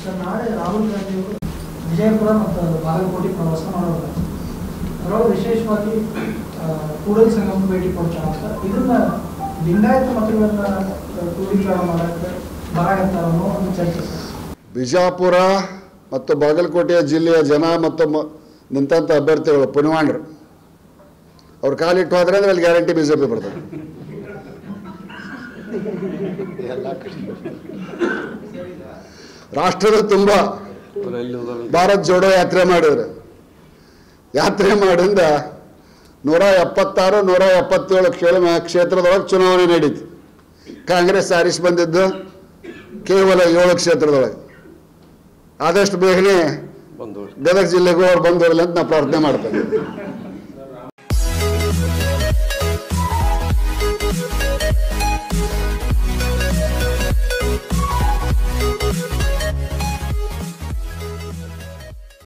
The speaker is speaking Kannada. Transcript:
ಸರ್ ನಾಳೆ ರಾಹುಲ್ ಗಾಂಧಿ ಅವರು ವಿಜಯಪುರ ಮತ್ತು ಬಾಗಲಕೋಟೆ ಪ್ರವಾಸ ಮಾಡೋದು ಅದರೊಳಗೆ ವಿಶೇಷವಾಗಿ ಆ, ಕೂಡಲ ಸಂಗಮ ಭೇಟಿ ಕೊಡ್ತಾರೆ ಸರ್ ಇದನ್ನ ಲಿಂಗಾಯತ ಮತಗಳನ್ನ ಕ್ರೋಢೀಕರಣ ಮಾಡಕ್ಕೆ ಬರಾಕತ್ತಾರ ಅನ್ನೋ ಒಂದು ಚರ್ಚೆ ಸರ್ ಬಿಜಾಪುರ ಮತ್ತು ಬಾಗಲಕೋಟೆಯ ಜಿಲ್ಲೆಯ ಜನ ಮತ್ತು ಮ- ನಿಂತಂಥ ಅಭ್ಯರ್ಥಿಗಳು ಪುನವಾಂಡ್ರು ಅವ್ರು ಕಾಲಿಟ್ಟು ಹೋದ್ರೆ ಅಂದ್ರೆ ಅಲ್ಲಿ ಗ್ಯಾರಂಟಿ ಬಿ ಜೆ ಪಿ ಬರ್ತದೆ ರಾಷ್ಟ್ರದ ತುಂಬ ಭಾರತ್ ಜೋಡೋ ಯಾತ್ರೆ ಮಾಡಿದ್ರು ಯಾತ್ರೆ ಮಾಡಿಂದ ನೂರ ಎಪ್ಪತ್ತಾರು ನೂರ ಎಪ್ಪತ್ತೇಳು ಕ್ಷೇತ್ರ ಕ್ಷೇತ್ರದೊಳಗೆ ಚುನಾವಣೆ ನಡೀತು ಕಾಂಗ್ರೆಸ್ ಆರಿಸಿ ಬಂದಿದ್ದು ಕೇವಲ ಏಳು ಕ್ಷೇತ್ರದೊಳಗೆ ಆದಷ್ಟು ಬೇಗನೆ ಗದಗ ಜಿಲ್ಲೆಗೂ ಅವ್ರು ಬಂದವರಲ್ಲ ಅಂತ ನಾವು ಪ್ರಾರ್ಥನೆ ಮಾಡ್ತೇವೆ